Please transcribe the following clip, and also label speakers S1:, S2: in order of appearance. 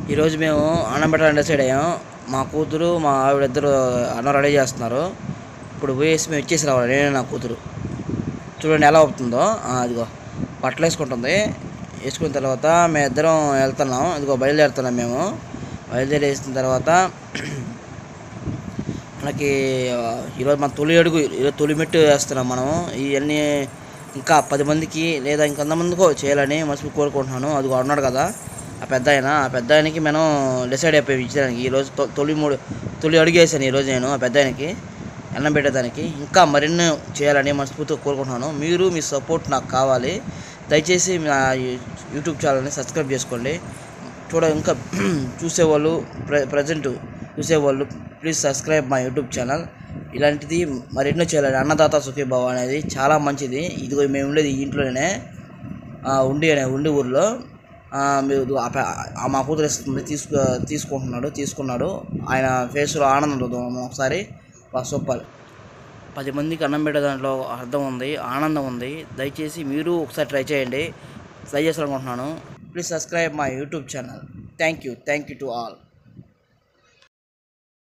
S1: ఈరోజు మేము అన్నం పెట్టాలని డిసైడ్ అయ్యాం మా కూతురు మా ఆవిడ ఇద్దరు అన్నం రెడీ చేస్తున్నారు ఇప్పుడు పోయేసి మేము ఇచ్చేసి రావాలి నేను నా కూతురు చూడండి ఎలా అవుతుందో ఆ, ఇదిగో బట్టలు వేసుకుంటుంది వేసుకున్న తర్వాత మేము ఇద్దరం వెళ్తున్నాం ఇదిగో బయలుదేరుతున్నాం మేము బయలుదేరేసిన తర్వాత మనకి ఆ, ఈరోజు మన తొలి అడుగు ఈరోజు తొలి మెట్టు వేస్తున్నాం మనం ఇవన్నీ ఇంకా పది మందికి లేదా ఇంకొంతమందికో చేయాలని మనసు కోరుకుంటున్నాను అది ఉన్నాడు కదా ఆ పెద్ద ఆయన ఆ పెద్ద ఆయనకి మనం డిసైడ్ అయిపోయి ఇచ్చడానికి ఈరోజు తొ- తొలి మూడు తొలి అడుగు వేసాను ఈరోజు నేను ఆ పెద్ద ఆయనకి అన్నం పెట్టేదానికి ఇంకా మరిన్ని చేయాలని మనస్ఫూర్తిగా కోరుకుంటున్నాను మీరు మీ సపోర్ట్ నాకు కావాలి దయచేసి నా యూట్యూబ్ ఛానల్ని సబ్స్క్రైబ్ చేసుకోండి చూడ ఇంకా చూసేవాళ్ళు ప్ర ప్రజెంట్ చూసేవాళ్ళు please subscribe my YouTube channel ఇలాంటిది మరెన్నో చేయాలి అన్నదాత సుఖీభావ అనేది చాలా మంచిది ఇదిగో మేము ఉండేది ఈ ఇంట్లోనే ఆ, ఉండి అనే ఉండి ఊర్లో ఆ, మీరు ఆ ప- ఆ మా కూతురు ఇస్తుంది తీసుకు తీసుకుంటున్నాడు తీసుకున్నాడు ఆయన ఫేస్లో ఆనందం చూద్దాం ఒకసారి వా సూపర్ పది మందికి అన్నం పెట్టే దాంట్లో అర్థం ఉంది ఆనందం ఉంది దయచేసి మీరు ఒకసారి ట్రై చేయండి ట్రై చేయాలనుకుంటున్నాను please subscribe my YouTube channel thank you thank you to all